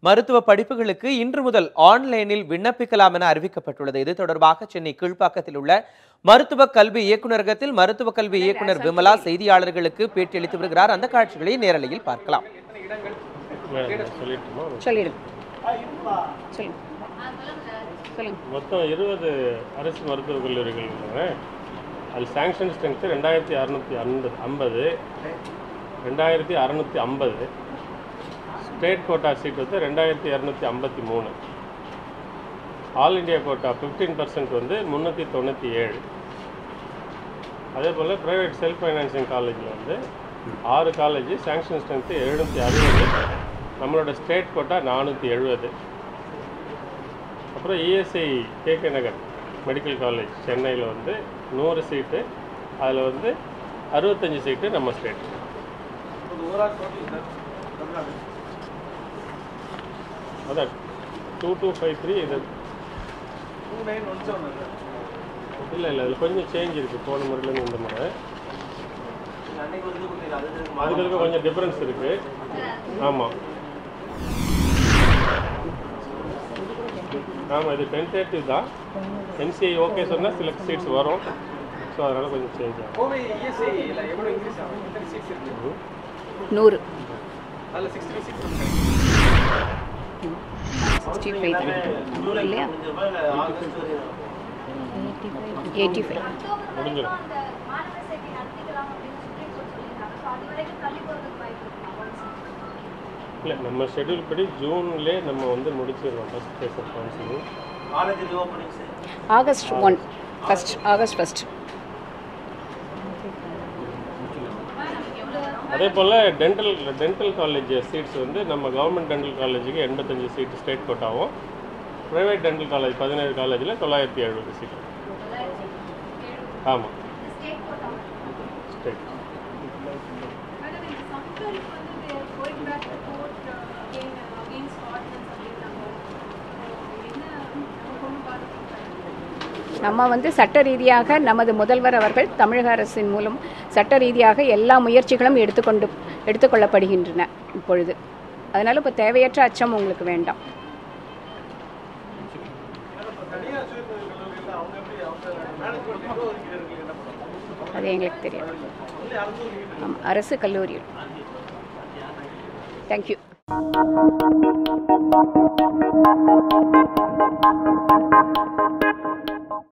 மருத்துவ படிப்புகளுக்கு இன்று முதல் ஆன்லைனில் விண்ணப்பிக்கலாம் என அறிவிக்கப்பட்டுள்ளது இது தொடர்பாக சென்னை கீழ்ப்பாக்கத்தில் உள்ள மருத்துவ கல்வி இயக்குநரகத்தில் மருத்துவ கல்வி இயக்குனர் விமலா செய்தியாளர்களுக்கு பேட்டியளித்து வருகிறார் அந்த காட்சிகளை நேரலையில் பார்க்கலாம் சொல்லிட்டுமா சொல்லிடுங்க சொல்லுங்க சொல்லுங்க மொத்தம் இருபது அரசு மருத்துவக் கல்லூரிகள் உள்ளன அதில் சாங்ஷன் ஸ்ட்ரென்த்து ரெண்டாயிரத்தி அறநூற்றி ஐம்பது ஐம்பது ரெண்டாயிரத்தி அறநூற்றி ஐம்பது ஸ்டேட் கோட்டா சீட் வந்து ரெண்டாயிரத்தி இரநூத்தி ஐம்பத்தி மூணு all India quota fifteen percent வந்து முந்நூற்றி தொண்ணூற்றி ஏழு அதே போல் ப்ரைவேட் செல்ஃப் ஃபைனான்சிங் காலேஜில் வந்து ஆறு காலேஜ் சாங்ஷன் ஸ்ட்ரென்த்து எழுநூற்றி அறுபது நம்மளோட ஸ்டேட் கோட்டா நானூற்றி எழுபது அப்புறம் ESI KK Nagar medical college சென்னையில் வந்து நூறு சீட்டு அதில் வந்து அறுபத்தஞ்சு சீட்டு நம்ம ஸ்டேட் அதான் டூ டூ ஃபைவ் த்ரீ இது இல்லை இல்லை அதில் கொஞ்சம் சேஞ்ச் இருக்குது போன முறையிலேருந்து இந்த முறை அதுக்கு இதுக்கு கொஞ்சம் டிஃப்ரென்ஸ் இருக்குது ஆமாம் ஆமாம் இது டென்டேட்டிவ் தான் என்சிஐ ஓகே சொன்னால் சில சீட்ஸ் வரும் ஸோ அதனால் கொஞ்சம் சேஞ்ச் ஆகும் கோவை இஎஸ்ஐல எவ்வளோ இன்க்ரீஸ் ஆகும் எத்தனை சீட்ஸ் இருக்கு நூறு அதில் சிக்ஸ்டி சிக்ஸ் சிக்ஸ்டி ஃபைவ் இல்லையா எயிட்டி ஃபைவ் முடிஞ்சிடும் அந்த மாணவர் சேர்க்கை நடத்திக்கலாம் அப்படின்னு சுப்ரீம் கோர்ட் சொல்லியிருக்காங்க ஸோ அது வரைக்கும் தள்ளி போகிறதுக்கு வாய்ப்பு இருக்குமா இல்லை நம்ம ஷெட்யூல் படி ஜூன்லேயே நம்ம வந்து முடிச்சிடுவோம் first phase of counselling August one first August first அதே போல் டென்டல் டென்டல் காலேஜ் சீட்ஸ் வந்து நம்ம கவர்மெண்ட் டென்டல் காலேஜுக்கு எண்பத்தஞ்சு சீட்டு ஸ்டேட் கோட்டாவும் ப்ரைவேட் டென்டல் காலேஜ் பதினேழு காலேஜில் தொள்ளாயிரத்தி எழுபது சீட்டு ஆமாம் ஸ்டேட் கோட்டா ஸ்டேட் மேடம் இந்த சம்ஸ்காருக்கு வந்து going back to court again against ordinance அப்படின்னாங்க என்ன நம்ம கொண்டு பார்த்துருக்கோம் நம்ம வந்து சட்ட ரீதியாக நமது முதல்வர் அவர்கள் தமிழக அரசின் மூலம் சட்ட ரீதியாக எல்லா முயற்சிகளும் எடுத்துக்கொண்டு எடுத்துக்கொள்ளப்படுகின்றன இப்பொழுது அதனால் இப்போ தேவையற்ற அச்சம் உங்களுக்கு வேண்டாம் அது எங்களுக்கு தெரியாது ஆமாம் அரசு கல்லூரியில் தேங்க்யூ